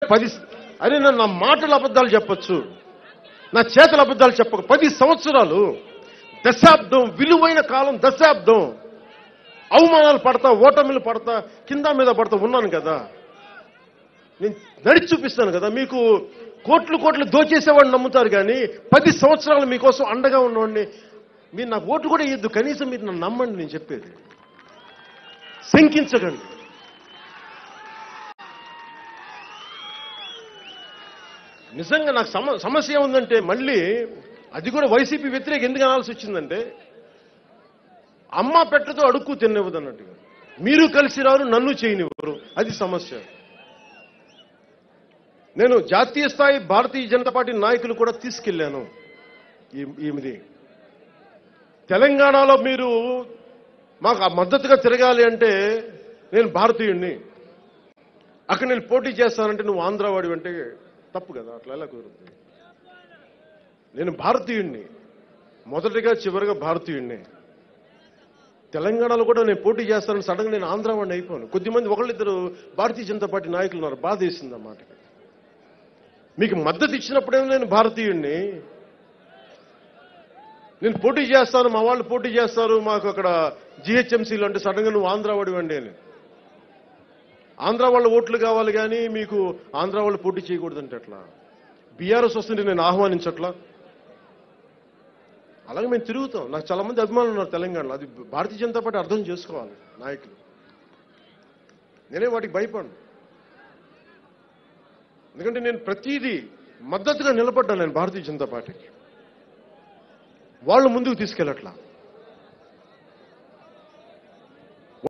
పది అరే నేను నా మాటల అబద్ధాలు చెప్పొచ్చు నా చేతుల అబద్ధాలు చెప్పక పది సంవత్సరాలు దశాబ్దం విలువైన కాలం దశాబ్దం అవమానాలు పడతా ఓటమిలు పడతా కింద మీద పడతా ఉన్నాను కదా నేను నడిచి చూపిస్తాను కదా మీకు కోట్లు కోట్లు దోచేసేవాడిని నమ్ముతారు కానీ పది సంవత్సరాలు మీకోసం అండగా ఉన్నవాడిని మీరు నాకు ఓటు కూడా ఇద్దు కనీసం మీరు నన్ను నమ్మండి నేను చెప్పేది శంకించకండి నిజంగా నాకు సమ సమస్య ఏముందంటే మళ్ళీ అది కూడా వైసీపీ వ్యతిరేక ఎందుకు అనాల్సి వచ్చిందంటే అమ్మ పెట్టతో అడుక్కు తిన్నవద్దు అన్నట్టుగా మీరు కలిసి రారు నన్ను చేయనివ్వరు అది సమస్య నేను జాతీయ స్థాయి భారతీయ జనతా పార్టీ నాయకులు కూడా తీసుకెళ్లాను ఈ- ఈమెది తెలంగాణలో మీరు మాకు ఆ మద్దతుగా తిరగాలి అంటే నేను భారతీయుణ్ణి అక్కడ నేను పోటీ చేస్తానంటే నువ్వు ఆంధ్రవాడి అంటే తప్పు కదా అట్లా ఎలా కుదురుతుంది నేను భారతీయుణ్ణి మొదటిగా చివరిగా భారతీయుణ్ణి తెలంగాణలో కూడా నేను పోటీ చేస్తానని సడన్గా నేను ఆంధ్రవాడిని అయిపోయాను కొద్దిమంది ఒకళ్ళిద్దరు భారతీయ జనతా పార్టీ నాయకులు ఉన్నారు బాధ వేసింది అన్నమాట మీకు మద్దతు ఇచ్చినప్పుడేమో నేను భారతీయుణ్ణి నేను పోటీ చేస్తాను మా వాళ్ళు పోటీ చేస్తారు మాకు అక్కడ జిహెచ్ఎంసీలు అంటే సడన్గా నువ్వు ఆంధ్రవాడి వండి అని ఆంధ్ర వాళ్ళ ఓట్లు కావాలి కానీ మీకు ఆంధ్ర వాళ్ళు పోటీ చేయకూడదంటే ఎట్లా బీఆర్ఎస్ వస్తుంటే నేను ఆహ్వానించట్లా అలాగే మేము తిరుగుతాం నాకు చాలా మంది అభిమానులు ఉన్నారు తెలంగాణలో అది భారతీయ జనతా పార్టీ అర్థం చేసుకోవాలి నాయకులు నేనే వాటికి భయపడను ఎందుకంటే నేను ప్రతిదీ మద్దతుగా నిలబడ్డాను నేను భారతీయ జనతా పార్టీకి వాళ్ళు ముందుకు తీసుకెళ్ళట్లా